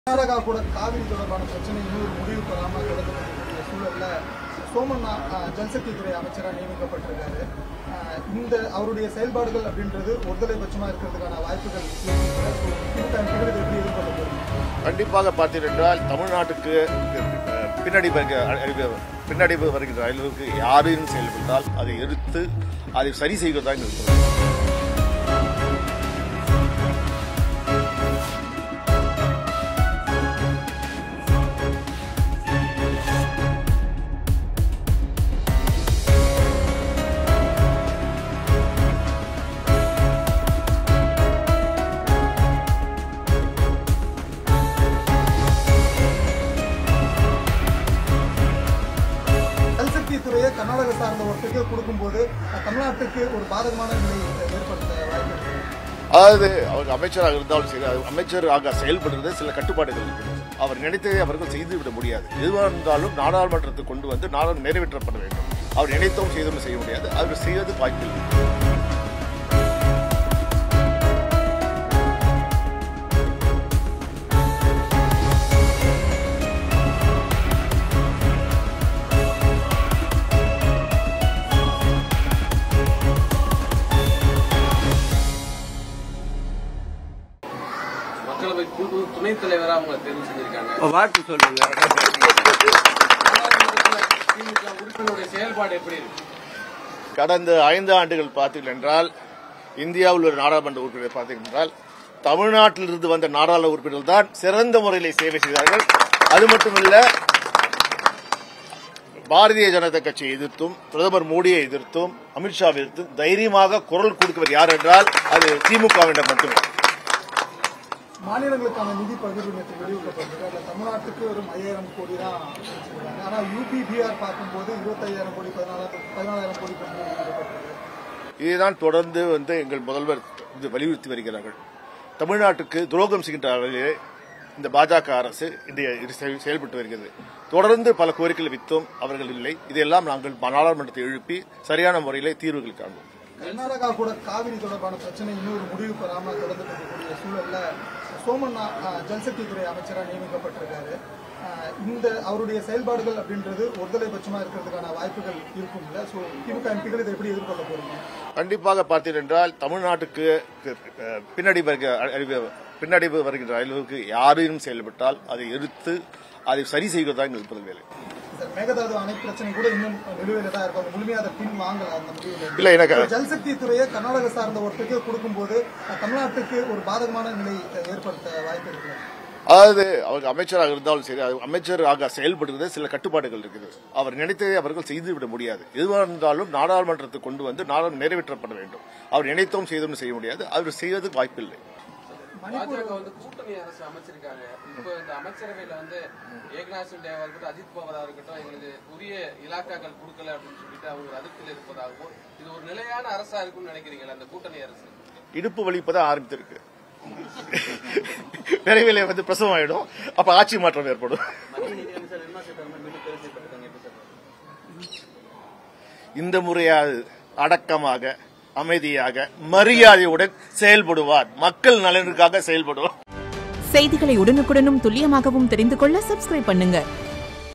கர்நாடகா கூட காவிரி தொடர்பான பிரச்சனை இன்னும் ஒரு முடிவு பெறாமல் கிடக்கக்கூடிய சூழல்ல சோமண்ணா அஹ், ஜல்சக்தித்துறை அமைச்சராக நியமிக்கப்பட்டிருக்காரு அஹ், இந்த அவருடைய செயல்பாடுகள் அப்படின்றது ஒருதலை பட்சமா இருக்கிறதுக்கான வாய்ப்புகள் இருக்குல்ல? So, திமுக எம்பிக்கள் இதை எப்படி எதிர்கொள்ள போறீங்க கண்டிப்பாக பார்த்தீர்கள் என்றால் தமிழ்நாட்டுக்கு அஹ், பின்னடைவு வருக- அறிவு- பின்னடைவு வருகின்ற அளவுக்கு யாரும் செயல்பட்டால் அதை எடுத்து அதை சரி செய்வதாக இருக்கிறது ஜல்சக்தி துறையை கர்நாடக சார்ந்த ஒருத்தருக்கு கொடுக்கும்போது அஹ், தமிழ்நாட்டுக்கு ஒரு பாதகமான நிலை ஏற்படுத்த வாய்ப்பு இருக்கு அதாவது அவர் அமைச்சராக இருந்தாலும் சரி அது அமைச்சராக செயல்படுறது சில கட்டுப்பாடுகள் இருக்கிறது அவர் நினைத்ததை அவர்கள் செய்துவிட முடியாது எதுவாக இருந்தாலும் நாடாளுமன்றத்துக்கு கொண்டு வந்து நாடாளுமன்றம் நிறைவேற்றப்பட வேண்டும் அவர் நினைத்தவும் செய்தவும் செய்ய முடியாது அவர் செய்வது வாய்ப்பில்லை மக்களவை குழு துணைத் தலைவரா அவங்களை தேர்வு செஞ்சிருக்காங்க வாழ்த்து சொல்லுங்க நாடாளுமன்றத்துல திமுக உறுப்பினருடைய செயல்பாடு எப்படி இருக்கு கடந்த ஐந்து ஆண்டுகள் பார்த்தீர்கள் என்றால் இந்தியாவில் ஒரு நாடாளுமன்ற உறுப்பினர் பார்த்தீர்கள் என்றால் தமிழ்நாட்டிலிருந்து வந்த நாடாளுமன்ற உறுப்பினர்கள் தான் சிறந்த முறையில் சேவை செய்தார்கள் அது மட்டுமல்ல பாரதிய ஜனதா கட்சியை எதிர்த்தும் பிரதமர் மோடியை எதிர்த்தும் அமித்ஷாவை எதிர்த்தும் தைரியமாக குரல் கொடுக்கவர் யார் என்றால் அது திமுகவிடம் மட்டுமே மாநிலங்களுக்கான நிதி பகிர்வு நேற்று வெளியிடப்பட்டிருக்கு அதில் தமிழ்நாட்டுக்கு ஒரு ஐயாயிரம் கோடி தான் வச்சிருக்காங்க ஆனால் யூபி பிஆர் பார்க்கும்போது இருபத்தையாயிரம் கோடி பதினாலாயிரம் பதினாலாயிரம் கோடி கொண்டு வெளியிடப்பட்டிருக்கு இதுதான் தொடர்ந்து வந்து எங்கள் முதல்வர் இது வலியுறுத்தி வருகிறார்கள் தமிழ்நாட்டுக்கு துரோகம் செய்கின்ற அளவிலே இந்த பாஜக அரசு இன்றைய இது செய- செயல்பட்டு வருகிறது தொடர்ந்து பல கோரிக்கைகள் வித்தோம் அவர்கள் இல்லை இதையெல்லாம் நாங்கள் நாடாளுமன்றத்தை எழுப்பி சரியான முறையிலே தீர்வுகள் காண்போம் கர்நாடகா கூட காவிரி தொடர்பான பிரச்சனை இன்னும் ஒரு முடிவு பெறாமல் கிடந்துட்டு இருக்கக்கூடிய சூழல்ல சோமண்ணா அஹ், ஜல்சக்தித்துறை அமைச்சராக நியமிக்கப்பட்டிருக்காரு அஹ், இந்த அவருடைய செயல்பாடுகள் அப்படின்றது ஒருதலை பட்சமா இருக்கிறதுக்கான வாய்ப்புகள் இருக்கும்ல ஸோ திமுக எம்பிக்கள் இதை எப்படி எதிர்கொள்ள போறீங்க கண்டிப்பாக பார்த்தீர்கள் என்றால் தமிழ்நாட்டுக்கு அஹ், பின்னடைவு வருக- அறிவு- பின்னடைவு வருகின்ற அளவுக்கு யாரும் செயல்பட்டால் அதை எடுத்து அதை சரி செய்வதாக எங்கள் முதல் வேலை சார் மேகதாது அணை பிரச்சனை கூட இன்னும் நிலுவையில தான் இருக்கும் முழுமையாக அதை பின் வாங்கல அந்த முடிவுல இல்ல, எனக்கு- So, ஜல்சக்தி துறையை கர்நாடக சார்ந்த ஒருத்தருக்கு கொடுக்கும்போது அஹ், தமிழ்நாட்டுக்கு ஒரு பாதகமான நிலை அஹ், ஏற்படுத்த வாய்ப்பு இருக்கு அதாவது அவர் அமைச்சராக இருந்தாலும் சரி அது அமைச்சராக செயல்படுறது சில கட்டுப்பாடுகள் இருக்குது அவர் நினைத்ததை அவர்கள் செய்துவிட முடியாது எதுவாக இருந்தாலும் நாடாளுமன்றத்துக்கு கொண்டு வந்து நாடாளுமன்றம் நிறைவேற்றப்பட வேண்டும் அவர் நினைத்தவும் செய்தவும் செய்ய முடியாது அவர் செய்வது வாய்ப்பில்லை பாஜக வந்து கூட்டணி அரசு அமைச்சிருக்காங்க இப்போ இந்த அமைச்சரவையில வந்து ஏக்நாத் சிண்டேவா இருக்கட்டும் அஜித் பவாரா இருக்கட்டும் எங்களுக்கு உரிய இலாக்காக்கள் கொடுக்கல அப்படின்னு சொல்லிட்டு அவங்க அதிருப்தியில் இருப்பதாகவும் இது ஒரு நிலையான அரசா இருக்கும்னு நினைக்கிறீங்களா அந்த கூட்டணி அரசு இடுப்பு வலிப்பதான் ஆரம்பித்திருக்கு விரைவில் வந்து பிரசவம் ஆயிடும் அப்ப ஆட்சி மாற்றம் ஏற்படும் இந்த முறையாவது அடக்கமாக அமைதியாக மரியாதையுடன் செயல்படுவார் மக்கள் நலனுக்காக செயல்படுவார் செய்திகளை உடனுக்குடனும் துல்லியமாகவும் தெரிந்து கொள்ள சப்ஸ்கிரைப் பண்ணுங்க